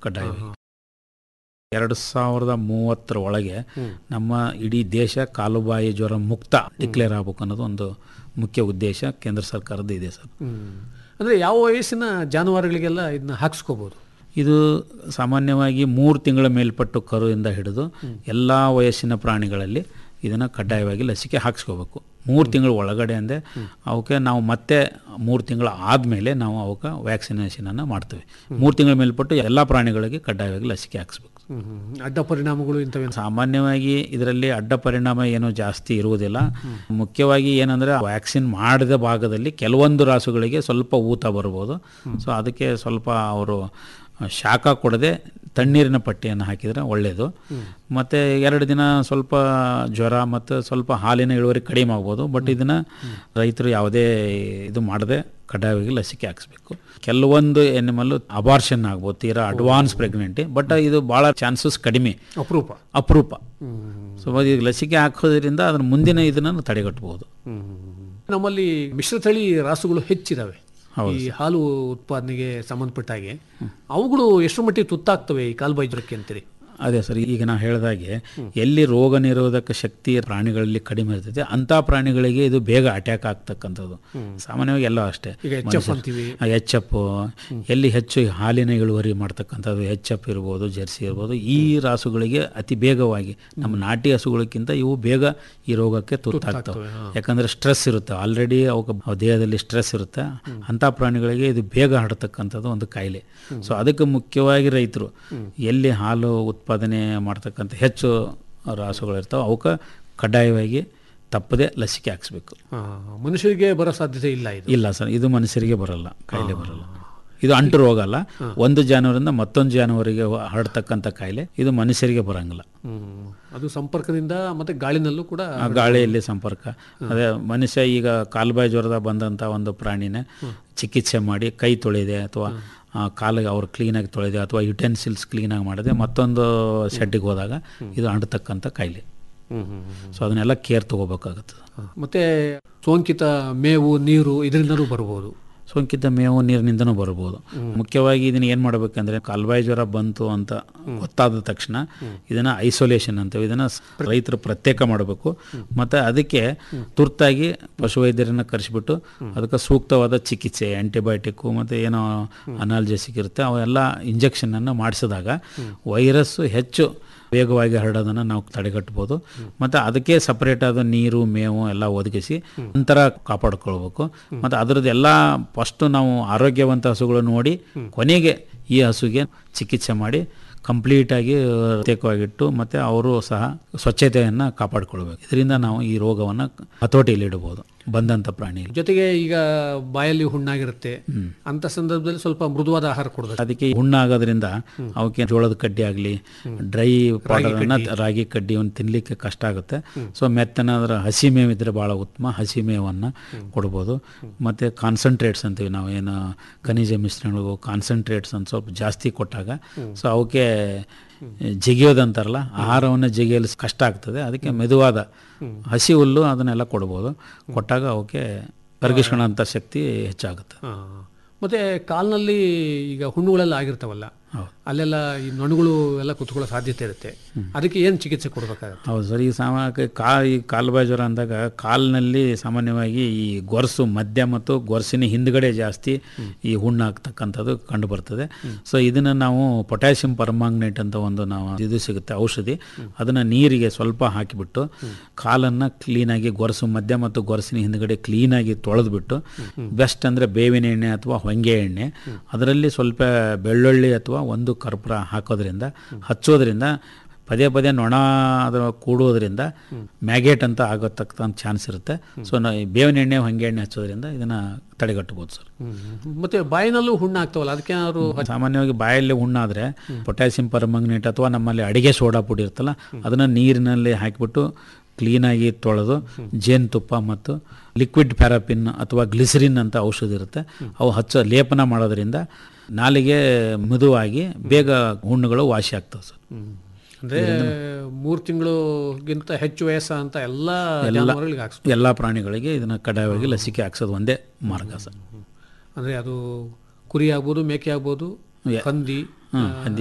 ಕಡ್ಡಾಯವಾಗಿ ಎರಡು ಸಾವಿರದ ಮೂವತ್ತರ ಒಳಗೆ ನಮ್ಮ ಇಡೀ ದೇಶ ಕಾಲುಬಾಯಿ ಜ್ವರ ಮುಕ್ತ ಡಿಕ್ಲೇರ್ ಆಗ್ಬೇಕು ಅನ್ನೋದು ಒಂದು ಮುಖ್ಯ ಉದ್ದೇಶ ಕೇಂದ್ರ ಸರ್ಕಾರದ ಇದೆ ಸರ್ ಅಂದರೆ ಯಾವ ವಯಸ್ಸಿನ ಜಾನುವಾರುಗಳಿಗೆಲ್ಲ ಇದನ್ನ ಹಾಕ್ಸ್ಕೋಬೋದು ಇದು ಸಾಮಾನ್ಯವಾಗಿ ಮೂರು ತಿಂಗಳ ಮೇಲ್ಪಟ್ಟು ಕರುವಿಂದ ಹಿಡಿದು ಎಲ್ಲ ವಯಸ್ಸಿನ ಪ್ರಾಣಿಗಳಲ್ಲಿ ಇದನ್ನು ಕಡ್ಡಾಯವಾಗಿ ಲಸಿಕೆ ಹಾಕ್ಸ್ಕೋಬೇಕು ಮೂರು ತಿಂಗಳ ಒಳಗಡೆ ಅಂದರೆ ಅವಕ್ಕೆ ನಾವು ಮತ್ತೆ ಮೂರು ತಿಂಗಳ ಆದಮೇಲೆ ನಾವು ಅವಕ್ಕೆ ವ್ಯಾಕ್ಸಿನೇಷನನ್ನು ಮಾಡ್ತೀವಿ ಮೂರು ತಿಂಗಳ ಮೇಲ್ಪಟ್ಟು ಎಲ್ಲ ಪ್ರಾಣಿಗಳಿಗೆ ಕಡ್ಡಾಯವಾಗಿ ಲಸಿಕೆ ಹಾಕ್ಸ್ಬೇಕು ಅಡ್ಡ ಪರಿಣಾಮಗಳು ಇಂಥವೇನು ಸಾಮಾನ್ಯವಾಗಿ ಇದರಲ್ಲಿ ಅಡ್ಡ ಪರಿಣಾಮ ಏನೂ ಜಾಸ್ತಿ ಇರುವುದಿಲ್ಲ ಮುಖ್ಯವಾಗಿ ಏನಂದರೆ ವ್ಯಾಕ್ಸಿನ್ ಮಾಡಿದ ಭಾಗದಲ್ಲಿ ಕೆಲವೊಂದು ರಾಸುಗಳಿಗೆ ಸ್ವಲ್ಪ ಊತ ಬರ್ಬೋದು ಸೊ ಅದಕ್ಕೆ ಸ್ವಲ್ಪ ಅವರು ಶಾಖ ಕೊಡದೆ ತಣ್ಣೀರಿನ ಪಟ್ಟಿಯನ್ನು ಹಾಕಿದರೆ ಒಳ್ಳೆಯದು ಮತ್ತು ಎರಡು ದಿನ ಸ್ವಲ್ಪ ಜ್ವರ ಮತ್ತು ಸ್ವಲ್ಪ ಹಾಲಿನ ಇಳುವರಿ ಕಡಿಮೆ ಆಗ್ಬೋದು ಬಟ್ ಇದನ್ನು ರೈತರು ಯಾವುದೇ ಇದು ಮಾಡದೆ ಕಡ್ಡಾಯವಾಗಿ ಲಸಿಕೆ ಹಾಕಿಸ್ಬೇಕು ಕೆಲವೊಂದು ಎನಿಮಲ್ಲು ಅಬಾರ್ಷನ್ ಆಗ್ಬೋದು ತೀರಾ ಅಡ್ವಾನ್ಸ್ ಪ್ರೆಗ್ನೆಂಟಿ ಬಟ್ ಇದು ಭಾಳ ಚಾನ್ಸಸ್ ಕಡಿಮೆ ಅಪರೂಪ ಅಪರೂಪ ಸೊ ಈಗ ಲಸಿಕೆ ಹಾಕೋದ್ರಿಂದ ಅದರ ಮುಂದಿನ ಇದನ್ನು ತಡೆಗಟ್ಟಬಹುದು ನಮ್ಮಲ್ಲಿ ಮಿಶ್ರತಳಿ ರಾಸುಗಳು ಹೆಚ್ಚಿದಾವೆ ಈ ಹಾಲು ಉತ್ಪಾದನೆಗೆ ಸಂಬಂಧಪಟ್ಟ ಹಾಗೆ ಅವುಗಳು ಎಷ್ಟು ಮಟ್ಟಿಗೆ ತುತ್ತಾಗ್ತವೆ ಈ ಕಾಲ್ಬಾಯಿ ಜ್ವರಕ್ಕೆ ಅಂತೀರಿ ಅದೇ ಸರ್ ಈಗ ನಾವು ಹೇಳಿದಾಗೆ ಎಲ್ಲಿ ರೋಗ ನಿರೋಧಕ ಶಕ್ತಿ ಪ್ರಾಣಿಗಳಲ್ಲಿ ಕಡಿಮೆ ಇರ್ತೈತೆ ಅಂಥ ಪ್ರಾಣಿಗಳಿಗೆ ಇದು ಬೇಗ ಅಟ್ಯಾಕ್ ಆಗ್ತಕ್ಕಂಥದ್ದು ಸಾಮಾನ್ಯವಾಗಿ ಎಲ್ಲ ಅಷ್ಟೇ ಈಗ HF ಅಂತೀವಿ. ಎಚ್ ಎಫ್ ಎಲ್ಲಿ ಹೆಚ್ಚು ಹಾಲಿನ ಇಳುವರಿ ಮಾಡ್ತಕ್ಕಂಥದ್ದು ಎಚ್ ಎಫ್ ಇರ್ಬೋದು ಜರ್ಸಿ ಇರ್ಬೋದು ಈ ರಾಸುಗಳಿಗೆ ಅತಿ ಬೇಗವಾಗಿ ನಮ್ಮ ನಾಟಿ ಹಸುಗಳಕ್ಕಿಂತ ಇವು ಬೇಗ ಈ ರೋಗಕ್ಕೆ ತುತ್ತಾಗ್ತವೆ ಯಾಕಂದರೆ ಸ್ಟ್ರೆಸ್ ಇರುತ್ತೆ ಆಲ್ರೆಡಿ ಅವಕ್ಕೆ ಅವ್ ದೇಹದಲ್ಲಿ ಸ್ಟ್ರೆಸ್ ಇರುತ್ತೆ ಅಂಥ ಪ್ರಾಣಿಗಳಿಗೆ ಇದು ಬೇಗ ಹರಡ್ತಕ್ಕಂಥದ್ದು ಒಂದು ಕಾಯಿಲೆ ಸೊ ಅದಕ್ಕೆ ಮುಖ್ಯವಾಗಿ ರೈತರು ಎಲ್ಲಿ ಹಾಲು ಉತ್ಪಾದನೆ ಮಾಡ್ತಕ್ಕಂಥ ಹೆಚ್ಚು ರಾಸುಗಳಿರ್ತಾವೆ ಅವಕ್ಕೆ ಕಡ್ಡಾಯವಾಗಿ ತಪ್ಪದೆ ಲಸಿಕೆ ಹಾಕ್ಸ್ಬೇಕು ಆ, ಮನುಷ್ಯರಿಗೆ ಬರೋ ಸಾಧ್ಯತೆ ಇಲ್ಲ ಇದು ಇಲ್ಲ ಸರ್ ಇದು ಮನುಷ್ಯರಿಗೆ ಬರಲ್ಲ ಕಾಯಿಲೆ ಬರಲ್ಲ ಇದು ಅಂಟು ರೋಗ ಅಲ್ಲ ಒಂದು ಜಾನುವಾರಿಂದ ಮತ್ತೊಂದು ಜಾನುವಾರಿಗೆ ಹರಡ್ತಕ್ಕಂಥ ಕಾಯಿಲೆ ಇದು ಮನುಷ್ಯರಿಗೆ ಬರಂಗಿಲ್ಲ ಹ್ಮ್. ಅದು ಸಂಪರ್ಕದಿಂದ ಮತ್ತೆ ಗಾಳಿನಲ್ಲೂ ಕೂಡ ಆ ಗಾಳಿಯಲ್ಲಿ ಸಂಪರ್ಕ ಅದೇ ಮನುಷ್ಯ ಈಗ ಕಾಲ್ಬಾಯಿ ಜ್ವರದ ಬಂದಂಥ ಒಂದು ಪ್ರಾಣಿನ ಚಿಕಿತ್ಸೆ ಮಾಡಿ ಕೈ ತೊಳೆದೆ ಅಥವಾ ಆ, ಕಾಲಿಗೆ ಅವ್ರು ಕ್ಲೀನಾಗಿ ತೊಳೆದೆ ಅಥವಾ ಯುಟೆನ್ಸಿಲ್ಸ್ ಕ್ಲೀನಾಗಿ ಮಾಡಿದೆ ಮತ್ತೊಂದು ಶೆಡ್ಡಿಗೆ ಹೋದಾಗ ಇದು ಅಂಟತಕ್ಕಂಥ ಕಾಯಿಲೆ ಸೊ ಅದನ್ನೆಲ್ಲ ಕೇರ್ ತಗೋಬೇಕಾಗುತ್ತೆ ಮತ್ತೆ ಸೋಂಕಿತ ಮೇವು ನೀರು ಇದರಿಂದಲೂ ಬರ್ಬೋದು ಸೋಂಕಿತ ಮೇವು ನೀರಿನಿಂದನೂ ಬರ್ಬೋದು ಮುಖ್ಯವಾಗಿ ಇದನ್ನ ಏನು ಮಾಡಬೇಕಂದ್ರೆ ಕಾಲ್ಬಾಯಿ ಜ್ವರ ಬಂತು ಅಂತ ಗೊತ್ತಾದ ತಕ್ಷಣ ಇದನ್ನ ಐಸೋಲೇಷನ್ ಅಂತೀವಿ ಇದನ್ನ ಸ್- ರೈತರು ಪ್ರತ್ಯೇಕ ಮಾಡಬೇಕು ಮತ್ತು ಅದಕ್ಕೆ ತುರ್ತಾಗಿ ಪಶುವೈದ್ಯರನ್ನ ಕರೆಸಿಬಿಟ್ಟು ಅದಕ್ಕೆ ಸೂಕ್ತವಾದ ಚಿಕಿತ್ಸೆ ಆ್ಯಂಟಿಬಯೋಟಿಕ್ಕು ಮತ್ತು ಏನೋ ಅನಾಲ್ಜೆಸಿಕ್ ಇರುತ್ತೆ ಅವೆಲ್ಲ ಇಂಜೆಕ್ಷನನ್ನು ಮಾಡಿಸಿದಾಗ ವೈರಸ್ಸು ಹೆಚ್ಚು ವೇಗವಾಗಿ ಹರಡೋದನ್ನು ನಾವು ತಡೆಗಟ್ಬೋದು ಮತ್ತು ಅದಕ್ಕೆ ಸಪ್ರೇಟ್ ಆದ ನೀರು ಮೇವು ಎಲ್ಲ ಒದಗಿಸಿ ನಂತರ ಕಾಪಾಡ್ಕೊಳ್ಬೇಕು ಮತ್ತು ಅದರದ್ದು ಎಲ್ಲ ಫಸ್ಟು ನಾವು ಆರೋಗ್ಯವಂತ ಹಸುಗಳು ನೋಡಿ ಕೊನೆಗೆ ಈ ಹಸುಗೆ ಚಿಕಿತ್ಸೆ ಮಾಡಿ ಕಂಪ್ಲೀಟಾಗಿ ಪ್ರತ್ಯೇಕವಾಗಿಟ್ಟು ಮತ್ತು ಅವರು ಸಹ ಸ್ವಚ್ಛತೆಯನ್ನು ಕಾಪಾಡ್ಕೊಳ್ಬೇಕು ಇದರಿಂದ ನಾವು ಈ ರೋಗವನ್ನು ಹತೋಟಿಯಲ್ಲಿಡಬಹುದು ಬಂದಂಥ ಪ್ರಾಣಿ ಜೊತೆಗೆ ಈಗ ಬಾಯಲ್ಲಿ ಹುಣ್ಣಾಗಿರುತ್ತೆ ಅಂತ ಸಂದರ್ಭದಲ್ಲಿ ಸ್ವಲ್ಪ ಮೃದುವಾದ ಆಹಾರ ಕೊಡಬೇಕು ಅದಕ್ಕೆ ಹುಣ್ಣಾಗೋದ್ರಿಂದ ಅವಕ್ಕೆ ಜೋಳದ ಕಡ್ಡಿ ಆಗಲಿ ಡ್ರೈ ಪೌಡರನ್ನು ರಾಗಿ ಕಡ್ಡಿಯನ್ನು ತಿನ್ನಲಿಕ್ಕೆ ಕಷ್ಟ ಆಗುತ್ತೆ ಸೊ ಮೆತ್ತನಾದ್ರೆ ಹಸಿ ಮೇವು ಇದ್ದರೆ ಭಾಳ ಉತ್ತಮ ಹಸಿ ಮೇವನ್ನು ಕೊಡ್ಬೋದು ಮತ್ತು ಕಾನ್ಸಂಟ್ರೇಟ್ಸ್ ಅಂತೀವಿ ನಾವು ಏನು ಖನಿಜ ಮಿಶ್ರಣಗಳು ಕಾನ್ಸಂಟ್ರೇಟ್ಸ್ ಅಂತ ಸ್ವಲ್ಪ ಜಾಸ್ತಿ ಕೊಟ್ಟಾಗ ಸೊ ಅವಕ್ಕೆ ಜಿಗಿಯೋದಂತಾರಲ್ಲ ಆಹಾರವನ್ನು ಜಿಗಿಯಲು ಕಷ್ಟ ಆಗ್ತದೆ ಅದಕ್ಕೆ ಮೆದುವಾದ ಹಸಿ ಹುಲ್ಲು ಅದನ್ನೆಲ್ಲ ಕೊಡ್ಬೋದು ಕೊಟ್ಟಾಗ ಅವಕ್ಕೆ ಕರಗಿಸ್ಕೊಳ್ಳೋಂಥ ಶಕ್ತಿ ಹೆಚ್ಚಾಗುತ್ತೆ ಆ, ಮತ್ತೆ ಕಾಲ್ನಲ್ಲಿ ಈಗ ಹುಣ್ಣುಗಳೆಲ್ಲ ಆಗಿರ್ತಾವಲ್ಲ ಅಲ್ಲೆಲ್ಲ ಈ ನೊಣಗಳು ಎಲ್ಲ ಕುತ್ಕೊಳ್ಳೋ ಸಾಧ್ಯತೆ ಇರುತ್ತೆ ಅದಕ್ಕೆ ಏನು ಚಿಕಿತ್ಸೆ ಕೊಡಬೇಕಾಗತ್ತೆ ಹೌದು ಸರ್ ಈ ಸಾಮಾನ್ಯ ಕಾ ಈ ಕಾಲುಬಾಯಿ ಜ್ವರ ಅಂದಾಗ ಕಾಲಿನಲ್ಲಿ ಸಾಮಾನ್ಯವಾಗಿ ಈ ಗೊರಸು ಮಧ್ಯ ಮತ್ತು ಗೊರಸಿನ ಹಿಂದ್ಗಡೆ ಜಾಸ್ತಿ ಈ ಹುಣ್ಣಾಗ್ತಕ್ಕಂಥದ್ದು ಕಂಡು ಬರ್ತದೆ ಸೊ ಇದನ್ನು ನಾವು ಪೊಟ್ಯಾಷಿಯಂ ಪರ್ಮಾಂಗ್ನೇಟ್ ಅಂತ ಒಂದು ನಾವು ಇದು ಸಿಗುತ್ತೆ ಔಷಧಿ ಅದನ್ನು ನೀರಿಗೆ ಸ್ವಲ್ಪ ಹಾಕಿಬಿಟ್ಟು ಕಾಲನ್ನು ಕ್ಲೀನಾಗಿ ಗೊರಸು ಮಧ್ಯ ಮತ್ತು ಗೊರಸಿನ ಹಿಂದ್ಗಡೆ ಕ್ಲೀನಾಗಿ ತೊಳೆದ್ಬಿಟ್ಟು ಬೆಸ್ಟ್ ಅಂದರೆ ಬೇವಿನ ಎಣ್ಣೆ ಅಥವಾ ಹೊಂಗೆ ಎಣ್ಣೆ ಅದರಲ್ಲಿ ಸ್ವಲ್ಪ ಬೆಳ್ಳುಳ್ಳಿ ಅಥವಾ ಒಂದು ಕರ್ಪೂರ ಹಾಕೋದ್ರಿಂದ ಹಚ್ಚೋದ್ರಿಂದ ಪದೇ ಪದೇ ನೊಣ ಅದರ ಕೂಡೋದ್ರಿಂದ ಮ್ಯಾಗೇಟ್ ಅಂತ ಆಗೋತಕ್ಕಂಥ ಚಾನ್ಸ್ ಇರುತ್ತೆ ಸೊ ನಾವು ಈ ಬೇವಿನ ಎಣ್ಣೆ ಹೊಂಗೆ ಎಣ್ಣೆ ಹಚ್ಚೋದ್ರಿಂದ ಇದನ್ನು ತಡೆಗಟ್ಟಬೋದು ಸರ್ ಮತ್ತೆ ಬಾಯಿನಲ್ಲೂ ಹುಣ್ಣು ಆಗ್ತಾವಲ್ಲ ಅದಕ್ಕೆ ಏನಾದ್ರು ಸಾಮಾನ್ಯವಾಗಿ ಬಾಯಲ್ಲಿ ಹುಣ್ಣಾದರೆ ಪೊಟ್ಯಾಸಿಯಂ ಪರ್ಮಂಗನೇಟ್ ಅಥವಾ ನಮ್ಮಲ್ಲಿ ಅಡಿಗೆ ಸೋಡಾ ಪುಡಿ ಇರ್ತಲ್ಲ ಅದನ್ನು ನೀರಿನಲ್ಲಿ ಹಾಕಿಬಿಟ್ಟು ಕ್ಲೀನಾಗಿ ತೊಳೆದು ಜೇನುತುಪ್ಪ ಮತ್ತು ಲಿಕ್ವಿಡ್ ಪ್ಯಾರಾಪಿನ್ ಅಥವಾ ಗ್ಲಿಸರಿನ್ ಅಂತ ಔಷಧಿ ಇರುತ್ತೆ ಅವು ಹಚ್ಚ ಲೇಪನ ಮಾಡೋದ್ರಿಂದ ನಾಲಿಗೆ ಮೃದುವಾಗಿ ಬೇಗ ಹುಣ್ಣುಗಳು ವಾಸಿ ಆಗ್ತವೆ ಸರ್ ಅಂದ್ರೆ ಮೂರು ತಿಂಗಳುಗಿಂತ ಹೆಚ್ಚು ವಯಸ್ಸ ಅಂತ ಎಲ್ಲ ಜಾನುವಾರುಗಳಿಗೆ ಹಾಕ್ಸ್ಬೇಕು ಎಲ್ಲ ಪ್ರಾಣಿಗಳಿಗೆ ಇದನ್ನು ಕಡ್ಡಾಯವಾಗಿ ಲಸಿಕೆ ಹಾಕ್ಸೋದು ಒಂದೇ ಮಾರ್ಗ ಸರ್ ಅಂದ್ರೆ ಅದು ಕುರಿ ಆಗ್ಬೋದು ಮೇಕೆ ಆಗ್ಬೋದು ಯಾ- ಹಂದಿ ಹ್ಮ್, ಹಂದಿ